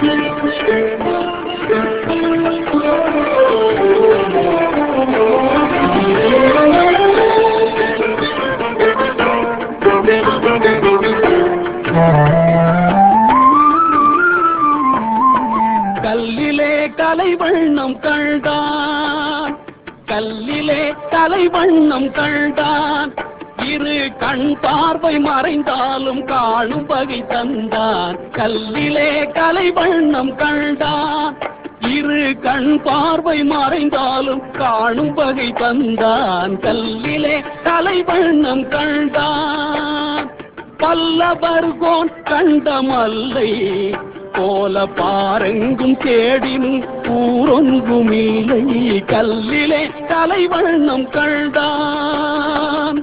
கல்லிலே கலைவண்ணம் கண்டான் கல்லிலே கலைவண்ணம் கண்டான் இரு கண் பார்வை மறைந்தாலும் காணும் வகை தந்தான் கல்லிலே கலைவண்ணம் கண்டான் இரு கண் பார்வை மறைந்தாலும் காணும் வகை தந்தான் கல்லிலே கலைவண்ணம் கண்டான் பல்லவர்கோன் கண்டமல்லை போல பாரெங்கும் தேடினும் ஊரொன்றுமில்லை கல்லிலே கலைவண்ணம் கண்டான்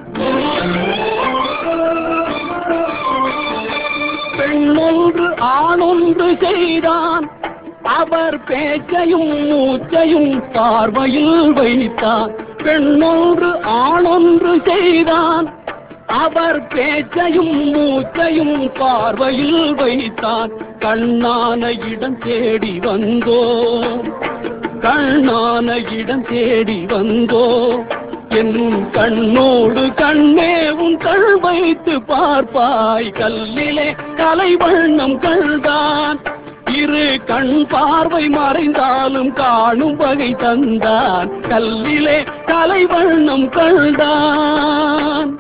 பெண்ணொன்று ஆணொன்று செய்தான் அவர் பேச்சையும் மூச்சையும் பார்வையில் வைத்தான் பெண்ணொன்று ஆணொன்று செய்தான் அவர் பேச்சையும் மூச்சையும் பார்வையில் வைத்தான் கண்ணான இடம் தேடி வந்தோ கண்ணான இடம் தேடி வந்தோ என் கண்ணோடு கண்ணே உன் கண் வைத்து பார்ப்பாய் கல்லிலே கலைவண்ணம் கண்டான் இரு கண் பார்வை மறைந்தாலும் காணும் வகை தந்தான் கல்லிலே கலைவண்ணம் கண்டான்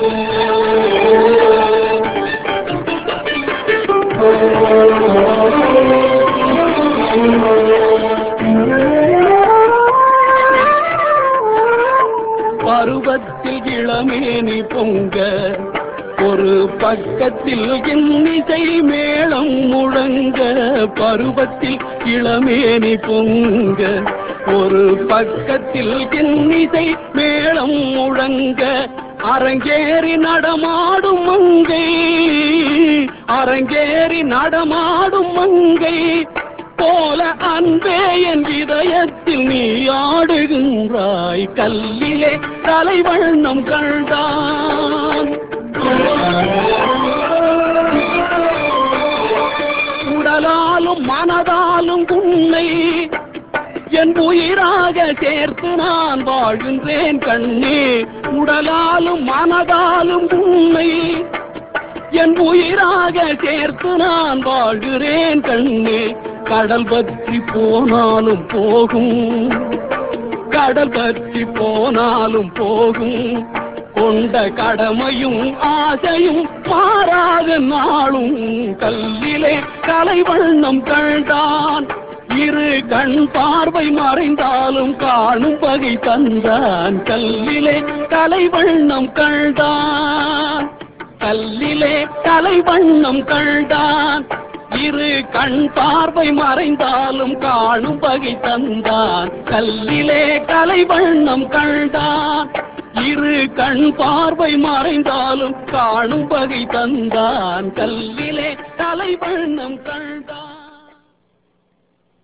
பருவத்தில் இளமேனி பொங்க ஒரு பக்கத்தில் இன்னிசை மேளம் முழங்க பருவத்தில் இளமேனி பொங்க ஒரு பக்கத்தில் இன்னிசை மேளம் முழங்க அரங்கேறி நடமாடும் மங்கை அரங்கேறி நடமாடும் மங்கை போல அன்பே என் இதயத்தில் நீ ஆடுகின்றாய் கல்லிலே கலைவண்ணம் கண்டான் உடலாலும் மனதாலும் உன்னை என் உயிராக சேர்த்து நான் வாழ்கின்றேன் கண்ணே உடலாலும் மனதாலும் உன்னை என் உயிராக சேர்த்து நான் வாழ்கிறேன் கண்ணே கடல் பற்றி போனாலும் போகும் கடல் பற்றி போனாலும் போகும் கொண்ட கடமையும் ஆசையும் மாறாத நாளும் கல்லிலே கலைவண்ணம் கண்டான் இரு கண் பார்வை மறைந்தாலும் காணும் வகை தந்தான் கல்லிலே கலைவண்ணம் கண்டான் கல்லிலே கலைவண்ணம் கண்டான் இரு கண் பார்வை மறைந்தாலும் காணும் வகை தந்தான் கல்லிலே கலைவண்ணம் கண்டான் இரு கண் பார்வை மறைந்தாலும் காணும் வகை தந்தான் கல்லிலே கலைவண்ணம் கண்டான்